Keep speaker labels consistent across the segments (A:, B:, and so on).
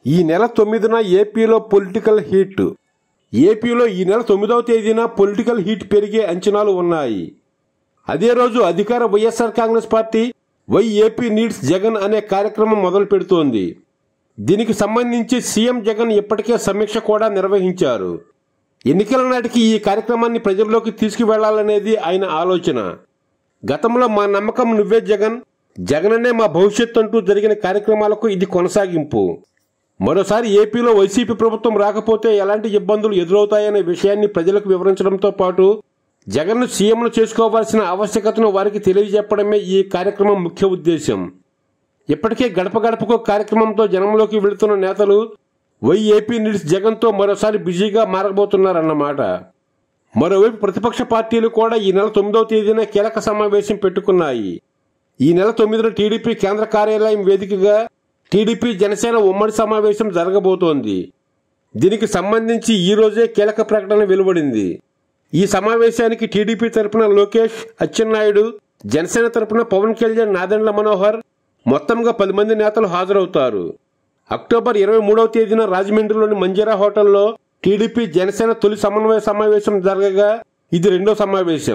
A: ఈ నెల తొమ్మిదిన ఏపీలో పొలిటికల్ హీట్ ఏపీలో ఈ నెల తొమ్మిదవ తేదీన పొలిటికల్ హీట్ పెరిగే అంచనాలు ఉన్నాయి అదే రోజు అధికార YSR Congress party Y AP needs Jagan అనే కార్యక్రమం మొదలు పెడుతోంది దీనికి సంబంధించి సీఎం జగన్ ఇప్పటికే సమీక్ష కూడా నిర్వహించారు ఎన్నికల నాటికి ఈ కార్యక్రమాన్ని ప్రజల్లోకి తీసుకువెళ్లాలనేది ఆయన ఆలోచన గతంలో మా నమ్మకం నువ్వే జగన్ జగననే మా భవిష్యత్ అంటూ జరిగిన కార్యక్రమాలకు ఇది కొనసాగింపు మరోసారి ఏపీలో వైసీపీ ప్రభుత్వం రాకపోతే ఎలాంటి ఇబ్బందులు ఎదురవుతాయనే విషయాన్ని ప్రజలకు వివరించడంతో పాటు జగన్ను సీఎంను చేసుకోవాల్సిన ఆవశ్యకతను వారికి తెలియజెప్పడమే ఈ కార్యక్రమం ముఖ్య ఉద్దేశం ఇప్పటికే గడప గడపకు కార్యక్రమంతో జనంలోకి వెళుతున్న నేతలు వై ఏపీ నీడ్స్ జగన్తో మరోసారి బిజీగా మారబోతున్నారన్నమాట మరోవైపు ప్రతిపక్ష పార్టీలు కూడా ఈ నెల తొమ్మిదవ తేదీన కీలక సమావేశం పెట్టుకున్నాయి ఈ నెల తొమ్మిదిన టీడీపీ కేంద్ర కార్యాలయం వేదికగా టీడీపీ జనసేన ఉమ్మడి సమావేశం జరగబోతోంది దీనికి సంబంధించి ఈ రోజే కీలక ప్రకటన వెలువడింది ఈ సమావేశానికి టీడీపీ తరపున లోకేష్ అచ్చెన్నాయుడు జనసేన తరపున పవన్ కళ్యాణ్ నాదెండ్ల మనోహర్ మొత్తంగా పది మంది నేతలు హాజరవుతారు అక్టోబర్ ఇరవై మూడవ తేదీన రాజమండ్రిలోని మంజీరా హోటల్లో టీడీపీ జనసేన తొలి సమన్వయ సమావేశం జరగగా ఇది రెండో సమావేశం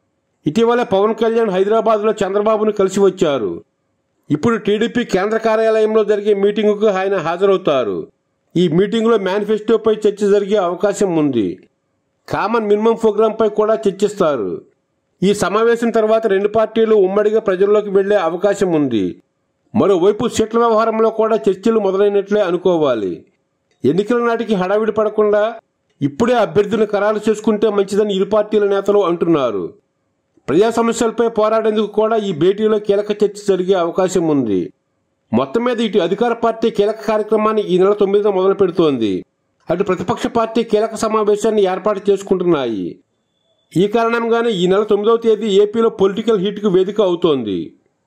A: ఇటీవల పవన్ కళ్యాణ్ హైదరాబాద్లో చంద్రబాబును కలిసి వచ్చారు ఇప్పుడు టీడీపీ కేంద్ర కార్యాలయంలో జరిగే మీటింగుకు ఆయన హాజరవుతారు ఈ మీటింగులో మేనిఫెస్టోపై చర్చ జరిగే అవకాశం ఉంది కామన్ మినిమం ప్రోగ్రాంపై కూడా చర్చిస్తారు ఈ సమావేశం తర్వాత రెండు పార్టీలు ఉమ్మడిగా ప్రజల్లోకి వెళ్లే అవకాశం ఉంది మరోవైపు సీట్ల వ్యవహారంలో కూడా చర్చలు మొదలైనట్లే అనుకోవాలి ఎన్నికల నాటికి హడావిడి పడకుండా ఇప్పుడే అభ్యర్థులను ఖరారు చేసుకుంటే మంచిదని ఇరు పార్టీల నేతలు అంటున్నారు ప్రజా సమస్యలపై పోరాడేందుకు కూడా ఈ భేటీలో కీలక చర్చ జరిగే అవకాశం ఉంది మొత్తం మీద ఇటు అధికార పార్టీ కీలక కార్యక్రమాన్ని ఈ నెల తొమ్మిదిన మొదలు పెడుతోంది అటు ప్రతిపక్ష పార్టీ కీలక సమావేశాన్ని ఏర్పాటు చేసుకుంటున్నాయి ఈ కారణంగానే ఈ నెల తొమ్మిదవ తేదీ ఏపీలో పొలిటికల్ హీట్కు వేదిక అవుతోంది